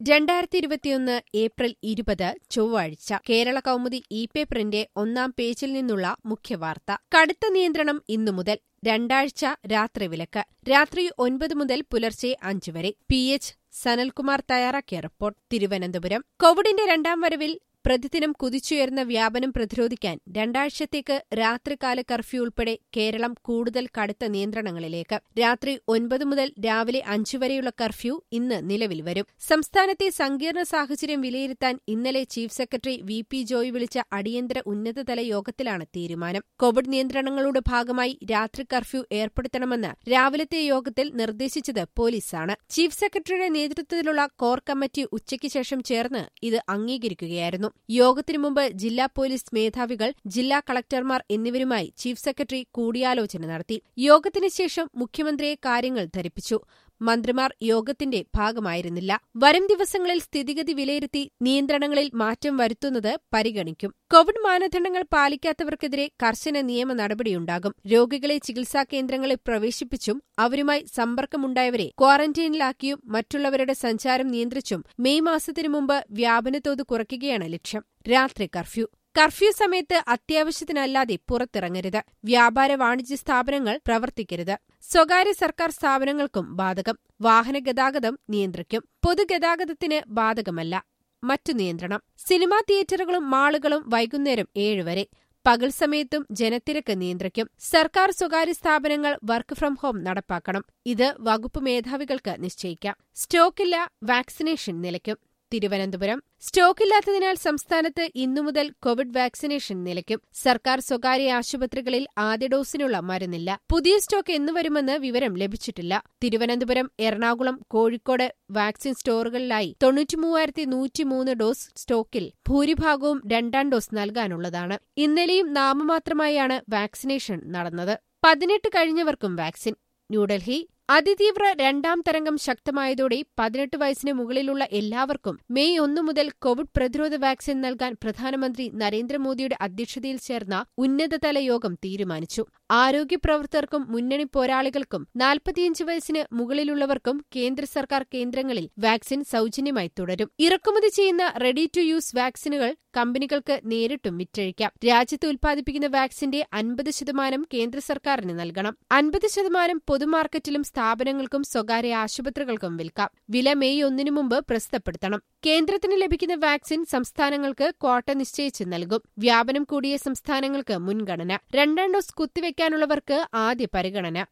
രണ്ടായിരത്തി ഇരുപത്തിയൊന്ന് ഏപ്രിൽ ഇരുപത് ചൊവ്വാഴ്ച കേരള കൗമുദി ഇ പേപ്പറിന്റെ ഒന്നാം പേജിൽ നിന്നുള്ള മുഖ്യവാർത്ത കടുത്ത നിയന്ത്രണം ഇന്നു മുതൽ രണ്ടാഴ്ച രാത്രി വിലക്ക് രാത്രി ഒൻപത് മുതൽ പുലർച്ചെ അഞ്ച് വരെ പി എച്ച് സനൽകുമാർ തയ്യാറാക്കിയ റിപ്പോർട്ട് തിരുവനന്തപുരം കോവിഡിന്റെ രണ്ടാം വരവിൽ പ്രതിദിനം കുതിച്ചുയർന്ന വ്യാപനം പ്രതിരോധിക്കാൻ രണ്ടാഴ്ചത്തേക്ക് രാത്രികാല കർഫ്യൂ ഉൾപ്പെടെ കേരളം കൂടുതൽ കടുത്ത നിയന്ത്രണങ്ങളിലേക്ക് രാത്രി ഒൻപത് മുതൽ രാവിലെ അഞ്ചു വരെയുള്ള കർഫ്യൂ ഇന്ന് നിലവിൽ വരും സംസ്ഥാനത്തെ സങ്കീർണ സാഹചര്യം വിലയിരുത്താൻ ഇന്നലെ chief secretary V P Joy വിളിച്ച അടിയന്തര ഉന്നതതല യോഗത്തിലാണ് തീരുമാനം കോവിഡ് നിയന്ത്രണങ്ങളുടെ ഭാഗമായി രാത്രി കർഫ്യൂ ഏർപ്പെടുത്തണമെന്ന് രാവിലത്തെ യോഗത്തിൽ നിർദ്ദേശിച്ചത് പോലീസാണ് ചീഫ് സെക്രട്ടറിയുടെ നേതൃത്വത്തിലുള്ള കോർ കമ്മിറ്റി ഉച്ചയ്ക്ക് ശേഷം ചേർന്ന് ഇത് അംഗീകരിക്കുകയായിരുന്നു യോഗത്തിനു മുമ്പ് ജില്ലാ പോലീസ് മേധാവികൾ ജില്ലാ കളക്ടർമാർ എന്നിവരുമായി ചീഫ് സെക്രട്ടറി കൂടിയാലോചന നടത്തി യോഗത്തിന് ശേഷം മുഖ്യമന്ത്രിയെ കാര്യങ്ങൾ ധരിപ്പിച്ചു മന്ത്രിമാർ യോഗത്തിന്റെ ഭാഗമായിരുന്നില്ല വരും ദിവസങ്ങളിൽ സ്ഥിതിഗതി വിലയിരുത്തി നിയന്ത്രണങ്ങളിൽ മാറ്റം വരുത്തുന്നത് പരിഗണിക്കും കോവിഡ് മാനദണ്ഡങ്ങൾ പാലിക്കാത്തവർക്കെതിരെ കർശന നിയമ നടപടിയുണ്ടാകും രോഗികളെ ചികിത്സാ കേന്ദ്രങ്ങളിൽ പ്രവേശിപ്പിച്ചും അവരുമായി സമ്പർക്കമുണ്ടായവരെ ക്വാറന്റൈനിലാക്കിയും മറ്റുള്ളവരുടെ സഞ്ചാരം നിയന്ത്രിച്ചും മെയ് മാസത്തിനു മുമ്പ് വ്യാപനത്തോത് കുറയ്ക്കുകയാണ് ലക്ഷ്യം രാത്രി കർഫ്യൂ കർഫ്യൂ സമയത്ത് അത്യാവശ്യത്തിനല്ലാതെ പുറത്തിറങ്ങരുത് വ്യാപാര വാണിജ്യ സ്ഥാപനങ്ങൾ പ്രവർത്തിക്കരുത് സ്വകാര്യ സർക്കാർ സ്ഥാപനങ്ങൾക്കും ബാധകം വാഹന ഗതാഗതം നിയന്ത്രിക്കും പൊതുഗതാഗതത്തിന് ബാധകമല്ല മറ്റു നിയന്ത്രണം സിനിമാ തിയേറ്ററുകളും മാളുകളും വൈകുന്നേരം ഏഴ് വരെ പകൽ സമയത്തും ജനത്തിരക്ക് നിയന്ത്രിക്കും സർക്കാർ സ്വകാര്യ സ്ഥാപനങ്ങൾ വർക്ക് ഫ്രം ഹോം നടപ്പാക്കണം ഇത് വകുപ്പ് മേധാവികൾക്ക് നിശ്ചയിക്കാം സ്റ്റോക്കില്ല വാക്സിനേഷൻ നിലയ്ക്കും തിരുവനന്തപുരം സ്റ്റോക്കില്ലാത്തതിനാൽ സംസ്ഥാനത്ത് ഇന്നു മുതൽ കോവിഡ് വാക്സിനേഷൻ നിലയ്ക്കും സർക്കാർ സ്വകാര്യ ആശുപത്രികളിൽ ആദ്യ ഡോസിനുള്ള മരുന്നില്ല പുതിയ സ്റ്റോക്ക് എന്നു വരുമെന്ന് വിവരം ലഭിച്ചിട്ടില്ല തിരുവനന്തപുരം എറണാകുളം കോഴിക്കോട് വാക്സിൻ സ്റ്റോറുകളിലായി തൊണ്ണൂറ്റിമൂവായിരത്തി നൂറ്റിമൂന്ന് ഡോസ് സ്റ്റോക്കിൽ ഭൂരിഭാഗവും രണ്ടാം ഡോസ് നൽകാനുള്ളതാണ് ഇന്നലെയും നാമമാത്രമായാണ് വാക്സിനേഷൻ നടന്നത് പതിനെട്ട് കഴിഞ്ഞവർക്കും വാക്സിൻ ന്യൂഡൽഹി അതിതീവ്ര രണ്ടാം തരംഗം ശക്തമായതോടെ പതിനെട്ട് വയസ്സിന് മുകളിലുള്ള എല്ലാവർക്കും മെയ് ഒന്നു മുതൽ കോവിഡ് പ്രതിരോധ വാക്സിൻ നൽകാൻ പ്രധാനമന്ത്രി നരേന്ദ്രമോദിയുടെ അധ്യക്ഷതയിൽ ചേർന്ന ഉന്നതതല യോഗം തീരുമാനിച്ചു ആരോഗ്യ പ്രവർത്തകർക്കും മുന്നണി പോരാളികൾക്കും നാൽപ്പത്തിയഞ്ച് വയസ്സിന് മുകളിലുള്ളവർക്കും കേന്ദ്ര സർക്കാർ കേന്ദ്രങ്ങളിൽ വാക്സിൻ സൗജന്യമായി തുടരും ഇറക്കുമതി ചെയ്യുന്ന റെഡി ടു യൂസ് വാക്സിനുകൾ കമ്പനികൾക്ക് നേരിട്ടും വിറ്റഴിക്കാം രാജ്യത്ത് ഉൽപ്പാദിപ്പിക്കുന്ന വാക്സിന്റെ അൻപത് ശതമാനം കേന്ദ്ര സർക്കാരിന് നൽകണം അൻപത് ശതമാനം പൊതുമാർക്കറ്റിലും സ്ഥാപനങ്ങൾക്കും സ്വകാര്യ ആശുപത്രികൾക്കും വിൽക്കാം വില മെയ് ഒന്നിനു മുമ്പ് പ്രസിദ്ധപ്പെടുത്തണം കേന്ദ്രത്തിന് ലഭിക്കുന്ന വാക്സിൻ സംസ്ഥാനങ്ങൾക്ക് ക്വാട്ട നിശ്ചയിച്ച് നൽകും വ്യാപനം കൂടിയ സംസ്ഥാനങ്ങൾക്ക് മുൻഗണന രണ്ടാം ഡോസ് കുത്തിവെക്കാനുള്ളവർക്ക് ആദ്യ പരിഗണന